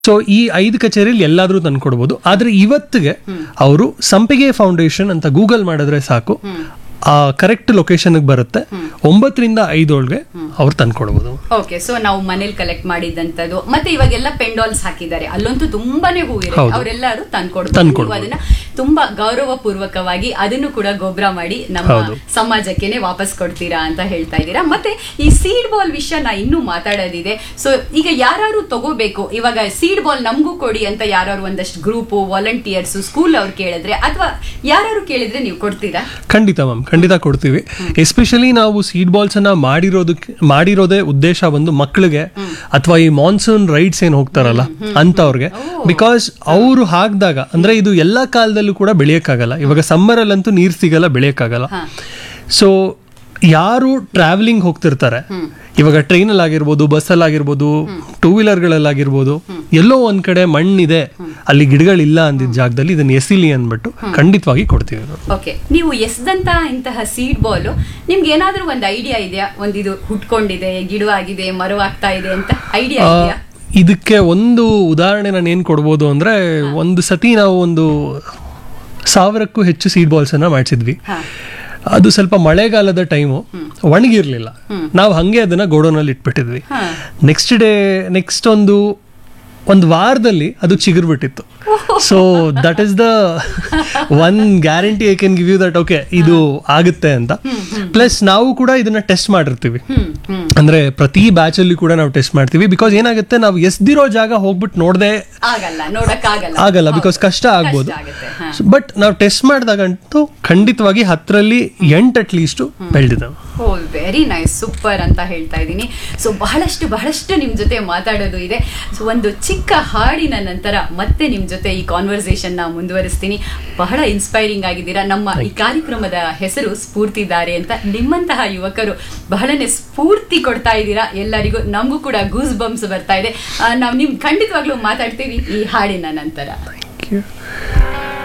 So ಈ ಐದು ಕಚೇರಿಯಲ್ಲಿ ಎಲ್ಲಾದ್ರೂ ತಂದ್ಕೊಡ್ಬೋದು ಆದ್ರೆ ಇವತ್ತಿಗೆ ಅವರು ಸಂಪಿಗೆ ಫೌಂಡೇಶನ್ ಅಂತ ಗೂಗಲ್ ಮಾಡಿದ್ರೆ ಸಾಕು ಆ ಕರೆಕ್ಟ್ ಲೊಕೇಶನ್ಗೆ ಬರುತ್ತೆ ಒಂಬತ್ತರಿಂದ ಐದೊಳಗೆ ಅವ್ರು ತಂದ್ಕೊಡ್ಬೋದು ಓಕೆ ಸೊ ನಾವು ಮನೇಲಿ ಕಲೆಕ್ಟ್ ಮಾಡಿದಂತದ್ದು ಮತ್ತೆ ಇವಾಗೆಲ್ಲ ಪೆಂಡಾಲ್ಸ್ ಹಾಕಿದ್ದಾರೆ ಅಲ್ಲಂತೂ ತುಂಬಾನೇ ಹೂವಿರುತ್ತೆ ಹೌದು. ಅವರೆಲ್ಲರೂ ತಂದ್ಕೊಡ್ಬೋದು ತಂದ್ಕೊಡ್ಬೋದು. ನೀವು ಅದನ್ನ ತುಂಬಾ ಗೌರವ ಪೂರ್ವಕವಾಗಿ ಅದನ್ನು ಕೂಡ ಗೊಬ್ಬರ ಮಾಡಿ ನಮ್ಮ ಹೌದು. ಸಮಾಜಕ್ಕೆನೆ ವಾಪಸ್ ಕೊಡ್ತೀರಾ ಅಂತ ಹೇಳ್ತಾ ಇದ್ದೀರಾ ಮತ್ತೆ ಈ ಸೀಡ್ ಬಾಲ್ ವಿಷಯ ನಾ ಇನ್ನೂ ಮಾತಾಡೋದಿದೆ ಸೊ ಈಗ ಯಾರು ತಗೋಬೇಕು ಇವಾಗ ಸೀಡ್ ಬಾಲ್ ನಮಗೂ ಕೊಡಿ ಅಂತ ಯಾರು ಒಂದಷ್ಟು ಗ್ರೂಪು ವಾಲಂಟಿಯರ್ಸ್ ಸ್ಕೂಲ್ ಅವ್ರು ಕೇಳಿದ್ರೆ ಅಥವಾ ಯಾರು ಕೇಳಿದ್ರೆ ನೀವು ಕೊಡ್ತೀರಾ ಖಂಡಿತ ಮ್ಯಾಮ್ ಖಂಡಿತ ಕೊಡ್ತೀವಿ ಎಸ್ಪೆಷಲಿ ನಾವು ಸೀಡ್ ಬಾಲ್ಸ್ ಅನ್ನ ಮಾಡಿರೋದಕ್ಕೆ ಮಾಡಿರೋದೇ ಉದ್ದೇಶ ಬಂದು ಮಕ್ಕಳಿಗೆ ಅಥವಾ ಈ ಮಾನ್ಸೂನ್ ರೈಡ್ಸ್ ಏನ್ ಹೋಗ್ತಾರಲ್ಲ ಅಂತವ್ರಿಗೆ ಬಿಕಾಸ್ ಅವರು ಹಾಕಿದಾಗ ಅಂದ್ರೆ ಇದು ಎಲ್ಲಾ ಕಾಲದಲ್ಲೂ ಕೂಡ ಬೆಳೆಯಕ್ಕಾಗಲ್ಲ ಇವಾಗ ಸಮ್ಮರ್ ಅಲ್ಲಂತೂ ನೀರ್ ಸಿಗಲ್ಲ ಬೆಳೆಯಕ್ಕಾಗಲ್ಲ ಹಾ. ಸೊ ಯಾರು ಟ್ರಾವೆಲಿಂಗ್ ಹೋಗ್ತಿರ್ತಾರೆ ಇವಾಗ ಟ್ರೈನಲ್ಲಿ ಆಗಿರ್ಬೋದು ಬಸ್ಸಲ್ಲಿ ಆಗಿರ್ಬೋದು ಟೂ ವೀಲರ್ಗಳಲ್ಲಾಗಿರ್ಬೋದು ಎಲ್ಲೋ ಒಂದ್ ಕಡೆ ಮಣ್ಣಿದೆ ಅಲ್ಲಿ ಗಿಡಗಳಿಲ್ಲ ಅಂದಿದ್ದ ಜಾಗದಲ್ಲಿ ಇದನ್ನ ಎಸಿಲಿ ಅಂದ್ಬಿಟ್ಟು ಖಂಡಿತವಾಗಿ ಕೊಡ್ತೀವಿ ನಾವು. ಓಕೆ ನೀವು ಎಸ್ದಂತ ಇಂತಹ ಸೀಡ್ ಬಾಲ್ ನಿಮ್ಗೆ ಏನಾದ್ರೂ ಒಂದು ಐಡಿಯಾ ಇದೆಯಾ ಒಂದ್ ಇದು ಹುಟ್ಕೊಂಡಿದೆ ಗಿಡವಾಗಿದೆ ಮರವಾಗ್ತಾ ಇದೆ ಅಂತ ಐಡಿಯಾ ಆ, ಇದೆಯಾ ಇದಕ್ಕೆ ಒಂದು ಉದಾಹರಣೆ ನಾನು ಏನ್ ಕೊಡ್ಬೋದು ಅಂದ್ರೆ ಒಂದು ಸತಿ ನಾವು ಒಂದು ಸಾವಿರಕ್ಕೂ ಹೆಚ್ಚು ಸೀಡ್ ಬಾಲ್ಸ್ ಅನ್ನ ಮಾಡಿಸಿದ್ವಿ ಹಾ. ಅದು ಸ್ವಲ್ಪ ಮಳೆಗಾಲದ ಟೈಮು ಒಣಗಿರ್ಲಿಲ್ಲ ನಾವು ಹಂಗೆ ಅದನ್ನ ಗೋಡೌನಲ್ಲಿ ಇಟ್ಬಿಟ್ಟಿದ್ವಿ ಹಾ. ನೆಕ್ಸ್ಟ್ ಡೇ ನೆಕ್ಸ್ಟ್ ಒಂದು ಒಂದು ವಾರದಲ್ಲಿ ಅದು ಚಿಗುರ್ಬಿಟ್ಟಿತ್ತು so that is the one guarantee I can give you that okay ಇದು ಆಗುತ್ತೆ ಅಂತ ಪ್ಲಸ್ ನಾವು ಕೂಡ ಇದನ್ನ ಟೆಸ್ಟ್ ಮಾಡಿರ್ತೀವಿ ಹ್ಮ್ ಹ್ಮ್ ಅಂದ್ರೆ ಪ್ರತಿ ಬ್ಯಾಚ್ ಅಲ್ಲಿ ಕೂಡ ನಾವು ಟೆಸ್ಟ್ ಮಾಡ್ತೀವಿ ಬಿಕಾಸ್ ಏನಾಗುತ್ತೆ ನಾವು ಎಸ್ದಿರೋ ಜಾಗ ಹೋಗ್ಬಿಟ್ಟು ನೋಡದೆ ಆಗಲ್ಲ ನೋಡಕ್ ಆಗಲ್ಲ ಆಗಲ್ಲ ಬಿಕಾಸ್ ಕಷ್ಟ ಆಗ್ಬೋದು ಆಗುತ್ತೆ ಹಾ. ಬಟ್ ನಾವು ಟೆಸ್ಟ್ ಮಾಡಿದಾಗಂತೂ ಖಂಡಿತವಾಗಿ ಹತ್ತರಲ್ಲಿ ಎಂಟು ಅಟ್ ಲೀಸ್ಟ್ ಬೆಳೆದಿದ್ದಾವೆ ಓ ವೆರಿ ನೈಸ್ ಸೂಪರ್ ಅಂತ ಹೇಳ್ತಾ ಇದ್ದೀನಿ ಸೊ ಬಹಳಷ್ಟು ಬಹಳಷ್ಟು ನಿಮ್ ಜೊತೆ ಮಾತಾಡೋದು ಇದೆ ಸೊ ಒಂದು ಚಿಕ್ಕ ಹಾಡಿನ ನಂತರ ಮತ್ತೆ ನಿಮ್ ಜೊತೆ ಈ ಕಾನ್ವರ್ಸೇಷನ್ ನ ಮುಂದುವರಿಸ್ತೀನಿ ಬಹಳ ಇನ್ಸ್ಪೈರಿಂಗ್ ಆಗಿದ್ದೀರಾ ನಮ್ಮ ಈ ಕಾರ್ಯಕ್ರಮದ ಹೆಸರು ಸ್ಫೂರ್ತಿದಾರೆ ಅಂತ ನಿಮ್ಮಂತಹ ಯುವಕರು ಬಹಳನೇ ಸ್ಫೂರ್ತಿ ಕೊಡ್ತಾ ಇದ್ದೀರಾ ಎಲ್ಲರಿಗೂ ನಮಗೂ ಕೂಡ ಗೂಸ್ ಬಂಪ್ಸ್ ಬರ್ತಾ ಇದೆ ಆ, ನಾವು ನಿಮ್ ಖಂಡಿತವಾಗ್ಲೂ ಮಾತಾಡ್ತೀವಿ ಈ ಹಾಡಿನ ನಂತರ ಥ್ಯಾಂಕ್ ಯು